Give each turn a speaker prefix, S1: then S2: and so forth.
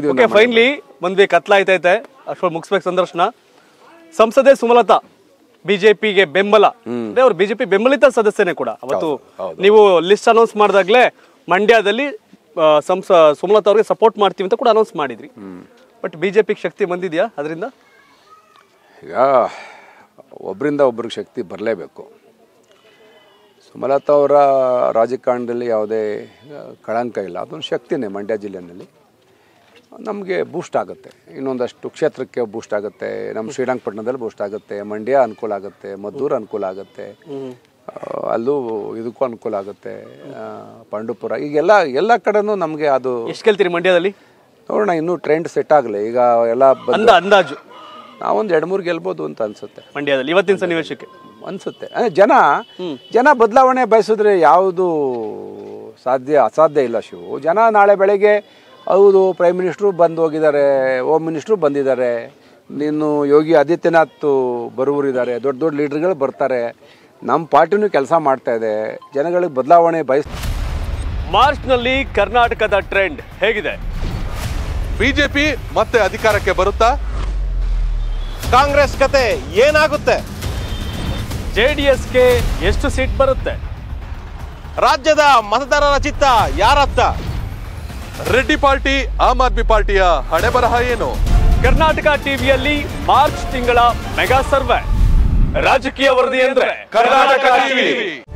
S1: okay finally ಒಂದ್ವಿ ಕತ್ಲಾಯ್ತೈತೆ ಅಷ್ಟೊಂದು ಮುಗಿಸ್ಬೇಕು ಸಂದರ್ಶನ ಸಂಸದೆ ಸುಮಲತಾ ಬಿಜೆಪಿಗೆ ಬೆಂಬಲ ಅಂದ್ರೆ ಅವ್ರು ಬಿಜೆಪಿ ಬೆಂಬಲಿತ ಸದಸ್ಯನೇ ಕೂಡ ಅವತ್ತು ನೀವು ಲಿಸ್ಟ್ ಅನೌನ್ಸ್ ಮಾಡಿದಾಗ್ಲೇ ಮಂಡ್ಯದಲ್ಲಿ ಆ, ಸಂಸ ಸುಮಲತಾ ಅವ್ರಿಗೆ ಸಪೋರ್ಟ್ ಮಾಡ್ತೀವಿ ಅಂತ ಕೂಡ ಅನೌನ್ಸ್ ಮಾಡಿದ್ರಿ ಬಟ್ ಬಿಜೆಪಿಗೆ ಶಕ್ತಿ ಬಂದಿದ್ಯಾ ಅದರಿಂದ
S2: ಈಗ ಒಬ್ಬರಿಂದ ಒಬ್ರಿಗೆ ಶಕ್ತಿ ಬರಲೇಬೇಕು ಸುಮಲತಾ ಅವರ ರಾಜಕಾರಣದಲ್ಲಿ ಯಾವುದೇ ಆ, ಕಳಂಕ ಇಲ್ಲ ಅದೊಂದು ಶಕ್ತಿನೇ ಮಂಡ್ಯ ಜಿಲ್ಲೆಯಲ್ಲಿ ನಮಗೆ ಬೂಸ್ಟ್ ಆಗುತ್ತೆ ಇನ್ನೊಂದಷ್ಟು ಕ್ಷೇತ್ರಕ್ಕೆ ಬೂಸ್ಟ್ ಆಗುತ್ತೆ ನಮ್ಮ ಶ್ರೀರಂಗಪಟ್ಟಣದಲ್ಲಿ ಬೂಸ್ಟ್ ಆಗುತ್ತೆ ಮಂಡ್ಯ ಅನುಕೂಲ ಆಗುತ್ತೆ ಮದ್ದೂರು ಅನುಕೂಲ ಆಗುತ್ತೆ ಆ, ಅಲ್ಲೂ ಇದಕ್ಕೂ ಅನುಕೂಲ ಆಗುತ್ತೆ ಆ, ಪಾಂಡುಪುರ ಈಗೆಲ್ಲ ಎಲ್ಲ ಕಡೆನೂ ನಮಗೆ ಅದು
S1: ಎಷ್ಟು ಗೆಲ್ತೀರಿ ಮಂಡ್ಯದಲ್ಲಿ
S2: ನೋಡೋಣ ಇನ್ನೂ ಟ್ರೆಂಡ್ ಸೆಟ್ ಆಗಲಿ ಈಗ ಎಲ್ಲ ಬಂದು
S1: ಅಂದ ಅಂದಾಜು
S2: ನಾವೊಂದು ಎರಡು ಮೂರು ಗೆಲ್ಬೋದು ಅಂತ ಅನ್ಸುತ್ತೆ
S1: ಮಂಡ್ಯದಲ್ಲಿ ಇವತ್ತಿನ ಸನ್ನಿವೇಶಕ್ಕೆ
S2: ಅನ್ಸುತ್ತೆ ಅಂದ್ರೆ ಜನ ಜನ ಬದಲಾವಣೆ ಬಯಸಿದ್ರೆ ಯಾವುದು ಸಾಧ್ಯ ಅಸಾಧ್ಯ ಇಲ್ಲ ಶಿವು ಜನ ನಾಳೆ ಬೆಳಗ್ಗೆ ಹೌದು ಪ್ರೈಮ್ ಮಿನಿಸ್ಟ್ರು ಬಂದು ಹೋಗಿದ್ದಾರೆ ಹೋಮ್ ಮಿನಿಸ್ಟ್ರು ಬಂದಿದ್ದಾರೆ ನೀನು ಯೋಗಿ ಆದಿತ್ಯನಾಥ್ ಬರುವರಿದ್ದಾರೆ ದೊಡ್ಡ ದೊಡ್ಡ ಲೀಡರ್ಗಳು ಬರ್ತಾರೆ ನಮ್ಮ ಪಾರ್ಟಿನೂ ಕೆಲಸ ಮಾಡ್ತಾ ಇದೆ ಜನಗಳಿಗೆ ಬದಲಾವಣೆ ಬಯಸ್
S1: ಮಾರ್ಚ್ನಲ್ಲಿ ಕರ್ನಾಟಕದ ಟ್ರೆಂಡ್ ಹೇಗಿದೆ
S3: ಬಿಜೆಪಿ ಮತ್ತೆ ಅಧಿಕಾರಕ್ಕೆ ಬರುತ್ತಾ
S4: ಕಾಂಗ್ರೆಸ್ ಕತೆ ಏನಾಗುತ್ತೆ
S1: ಜೆ ಡಿ ಎಸ್ಗೆ ಎಷ್ಟು ಸೀಟ್ ಬರುತ್ತೆ
S4: ರಾಜ್ಯದ ಮತದಾರರ ಚಿತ್ತ ಯಾರತ್ತ
S3: ರೆಡ್ಡಿ ಪಾರ್ಟಿ ಆಮ್ ಆದ್ಮಿ ಪಾರ್ಟಿಯ ಹಣೆ ಬರಹ ಏನು
S1: ಕರ್ನಾಟಕ ಟಿವಿಯಲ್ಲಿ ಮಾರ್ಚ್ ತಿಂಗಳ ಮೆಗಾ ಸರ್ವೆ ರಾಜಕೀಯ ವರದಿ ಅಂದ್ರೆ
S3: ಕರ್ನಾಟಕ ಟಿವಿ